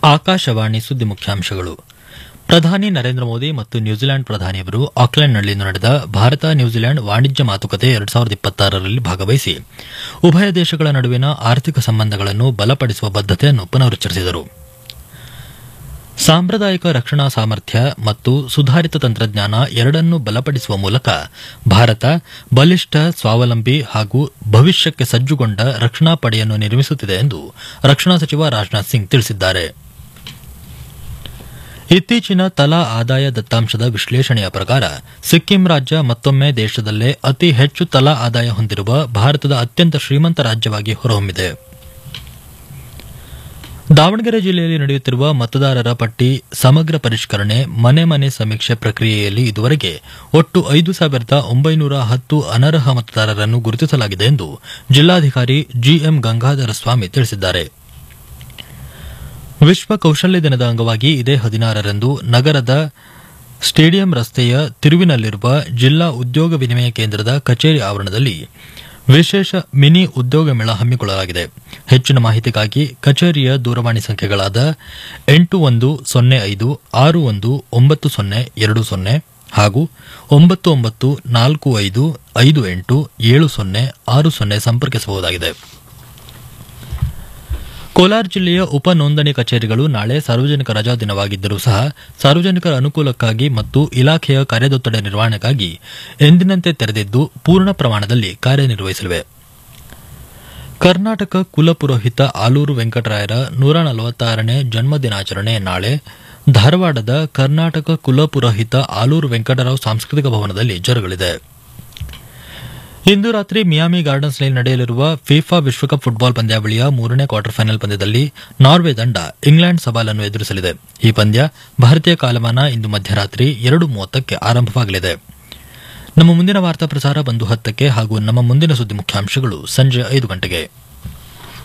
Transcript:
ಆಕಾಶವಾಣಿ ಸುದ್ದಿ ಮುಖ್ಯಾಂಶಗಳು ಪ್ರಧಾನಿ ನರೇಂದ್ರ ಮೋದಿ ಮತ್ತು ನ್ಯೂಜಿಲೆಂಡ್ ಪ್ರಧಾನಿಯವರು ಆಕ್ಲೆಂಡ್ನಲ್ಲಿಂದು ನಡೆದ ಭಾರತ ನ್ಯೂಜಿಲೆಂಡ್ ವಾಣಿಜ್ಯ ಮಾತುಕತೆ ಎರಡು ಸಾವಿರದ ಇಪ್ಪತ್ತಾರರಲ್ಲಿ ಭಾಗವಹಿಸಿ ಉಭಯ ದೇಶಗಳ ನಡುವಿನ ಆರ್ಥಿಕ ಸಂಬಂಧಗಳನ್ನು ಬಲಪಡಿಸುವ ಬದ್ದತೆಯನ್ನು ಪುನರುಚ್ಚರಿಸಿದರು ಸಾಂಪ್ರದಾಯಿಕ ರಕ್ಷಣಾ ಸಾಮರ್ಥ್ಯ ಮತ್ತು ಸುಧಾರಿತ ತಂತ್ರಜ್ಞಾನ ಎರಡನ್ನೂ ಬಲಪಡಿಸುವ ಮೂಲಕ ಭಾರತ ಬಲಿಷ್ಠ ಸ್ವಾವಲಂಬಿ ಹಾಗೂ ಭವಿಷ್ಯಕ್ಕೆ ಸಜ್ಜುಗೊಂಡ ರಕ್ಷಣಾ ಪಡೆಯನ್ನು ನಿರ್ಮಿಸುತ್ತಿದೆ ಎಂದು ರಕ್ಷಣಾ ಸಚಿವ ರಾಜನಾಥ್ ಸಿಂಗ್ ತಿಳಿಸಿದ್ದಾರೆ ಇತ್ತೀಚಿನ ತಲಾ ಆದಾಯ ದತ್ತಾಂಶದ ವಿಶ್ಲೇಷಣೆಯ ಪ್ರಕಾರ ಸಿಕ್ಕಿಂ ರಾಜ್ಯ ಮತ್ತೊಮ್ಮೆ ದೇಶದಲ್ಲೇ ಅತಿ ಹೆಚ್ಚು ತಲಾ ಆದಾಯ ಹೊಂದಿರುವ ಭಾರತದ ಅತ್ಯಂತ ಶ್ರೀಮಂತ ರಾಜ್ಯವಾಗಿ ಹೊರಹೊಮ್ಮಿದೆ ದಾವಣಗೆರೆ ಜಿಲ್ಲೆಯಲ್ಲಿ ನಡೆಯುತ್ತಿರುವ ಮತದಾರರ ಪಟ್ಟಿ ಸಮಗ್ರ ಪರಿಷ್ಕರಣೆ ಮನೆ ಮನೆ ಸಮೀಕ್ಷೆ ಪ್ರಕ್ರಿಯೆಯಲ್ಲಿ ಇದುವರೆಗೆ ಒಟ್ಟು ಐದು ಸಾವಿರದ ಒಂಬೈನೂರ ಹತ್ತು ಅನರ್ಹ ಮತದಾರರನ್ನು ಗುರುತಿಸಲಾಗಿದೆ ಎಂದು ಜಿಲ್ಲಾಧಿಕಾರಿ ಜಿಎಂ ಗಂಗಾಧರ ಸ್ವಾಮಿ ತಿಳಿಸಿದ್ದಾರೆ ವಿಶ್ವ ಕೌಶಲ್ಯ ದಿನದ ಅಂಗವಾಗಿ ಇದೇ ಹದಿನಾರರಂದು ನಗರದ ಸ್ಟೇಡಿಯಂ ರಸ್ತೆಯ ತಿರುವಿನಲ್ಲಿರುವ ಜಿಲ್ಲಾ ಉದ್ಯೋಗ ವಿನಿಮಯ ಕೇಂದ್ರದ ಕಚೇರಿ ಆವರಣದಲ್ಲಿ ವಿಶೇಷ ಮಿನಿ ಉದ್ಯೋಗ ಮೇಳ ಹಮ್ಮಿಕೊಳ್ಳಲಾಗಿದೆ ಹೆಚ್ಚಿನ ಮಾಹಿತಿಗಾಗಿ ಕಚೇರಿಯ ದೂರವಾಣಿ ಸಂಖ್ಯೆಗಳಾದ ಎಂಟು ಒಂದು ಸೊನ್ನೆ ಐದು ಆರು ಒಂದು ಒಂಬತ್ತು ಸೊನ್ನೆ ಎರಡು ಸೊನ್ನೆ ಹಾಗೂ ಒಂಬತ್ತು ಒಂಬತ್ತು ನಾಲ್ಕು ಐದು ಐದು ಎಂಟು ಏಳು ಸೊನ್ನೆ ಆರು ಸೊನ್ನೆ ಸಂಪರ್ಕಿಸಬಹುದಾಗಿದೆ ಕೋಲಾರ ಜಿಲ್ಲೆಯ ಉಪ ನೋಂದಣಿ ಕಚೇರಿಗಳು ನಾಳೆ ಸಾರ್ವಜನಿಕ ರಜಾ ದಿನವಾಗಿದ್ದರೂ ಸಹ ಸಾರ್ವಜನಿಕರ ಅನುಕೂಲಕ್ಕಾಗಿ ಮತ್ತು ಇಲಾಖೆಯ ಕಾರ್ಯದೊತ್ತಡ ನಿರ್ವಹಣೆಗಾಗಿ ಎಂದಿನಂತೆ ತೆರೆದಿದ್ದು ಪೂರ್ಣ ಪ್ರಮಾಣದಲ್ಲಿ ಕಾರ್ಯನಿರ್ವಹಿಸಲಿವೆ ಕರ್ನಾಟಕ ಕುಲಪುರೋಹಿತ ಆಲೂರು ವೆಂಕಟರಾಯರ ನೂರ ನಲವತ್ತಾರನೇ ಜನ್ಮದಿನಾಚರಣೆ ನಾಳೆ ಧಾರವಾಡದ ಕರ್ನಾಟಕ ಕುಲಪುರೋಹಿತ ಆಲೂರು ವೆಂಕಟರಾವ್ ಸಾಂಸ್ಕೃತಿಕ ಭವನದಲ್ಲಿ ಜರುಗಲಿದೆ ಇಂದು ರಾತ್ರಿ ಮಿಯಾಮಿ ಗಾರ್ಡನ್ಸ್ನಲ್ಲಿ ನಡೆಯಲಿರುವ ಫಿಫಾ ವಿಶ್ವಕಪ್ ಫುಟ್ಬಾಲ್ ಪಂದ್ಯಾವಳಿಯ ಮೂರನೇ ಕ್ವಾರ್ಟರ್ ಫೈನಲ್ ಪಂದ್ಯದಲ್ಲಿ ನಾರ್ವೆ ತಂಡ ಇಂಗ್ಲೆಂಡ್ ಸವಾಲನ್ನು ಎದುರಿಸಲಿದೆ ಈ ಪಂದ್ಯ ಭಾರತೀಯ ಕಾಲಮಾನ ಇಂದು ಮಧ್ಯರಾತ್ರಿ ಎರಡು ಮೂವತ್ತಕ್ಕೆ ಆರಂಭವಾಗಲಿದೆ ನಮ್ಮ ಮುಂದಿನ ವಾರ್ತಾ ಪ್ರಸಾರ ಬಂದು ಹತ್ತಕ್ಕೆ ಹಾಗೂ ನಮ್ಮ ಮುಂದಿನ ಸುದ್ದಿ ಮುಖ್ಯಾಂಶಗಳು ಸಂಜೆ ಐದು ಗಂಟೆಗೆ